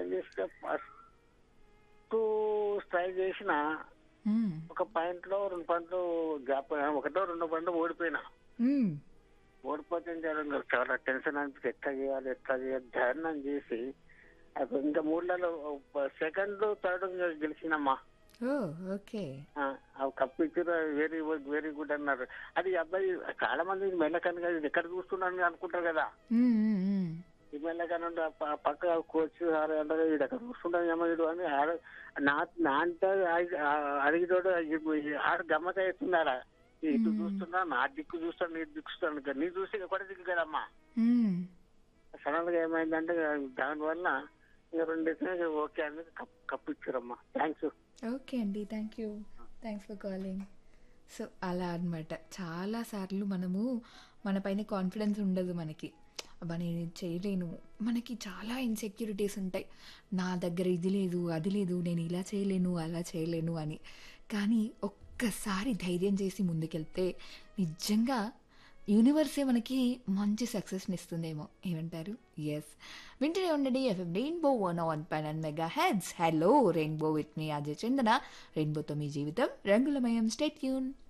చేస్తే first try చేసిన మ్మ్. ఒక పాయింట్ లో రెండు పాయింట్లు గ్యాప్ ఒకటో రెండో పాయింట్లు ఓడిపోయినా మ్మ్. ఓడిపోతే ఇంకా ఇంకా చాలా టెన్షన్ అనిపించి ఎట్లా చేయాలి ఎట్లా చేయాలి ధ్యానం చేసి అది ఇంకా మూడులలో సెకండ్ థర్డ్ గెలిచినమ్మా ఓ ఓకే ఆ, ఆ కప్పు ఇచ్చారు వెరీ వెరీ గుడ్ అన్నారు అది ఈ అబ్బాయి చాలా మంది మెల్లకని కదా ఇది ఎక్కడ చూస్తున్నాను అనుకుంటారు కదా మ్మ్, మ్మ్, మ్మ్. ఈ మెల్లకని ఉంటే ఆ ప- పక్క కోచ్ సార్ అంటారు ఇది ఎక్కడ చూస్తుంటాను ఏమో వీడు అని ఆడ- నా నా అంటే అడిగితోడు ఆడ గమ్మత అవుతున్నారా ఇటు చూస్తున్నా నా దిక్కు చూస్తాను నీ దిక్కు చూస్తాను కదా. నీ చూస్తే కూడా దిక్కు కదమ్మా మ్మ్. సడన్ గా ఏమైందంటే దానివల్ల ఇక రెండు ఓకే అని కప్ కప్పు ఇచ్చారమ్మా థ్యాంక్స్ ఓకే అండి thank you thanks for calling so అలా అనమాట చాలాసార్లు మనము మన పైన కాన్ఫిడెన్స్ ఉండదు మనకి అబ్బా నేను ఇది చేయలేను మనకి చాలా ఇన్సెక్యూరిటీస్ ఉంటాయి నా దగ్గర ఇది లేదు అది లేదు నేను ఇలా చేయలేను అలా చేయలేను అని కానీ ఒక్కసారి ధైర్యం చేసి ముందుకెళ్తే నిజంగా యూనివర్సే మనకి మంచి సక్సెస్ని ఇస్తుందేమో ఏమంటారు ఎస్ వింటూనే ఉండండి ఎఫ్ఎం రెయిన్బో వన్ వన్ పైన్ mega hits hello Rainbow with మీ అజయ్ చందన రెయిన్బోతో మీ జీవితం రంగులమయం స్టేట్ యూన్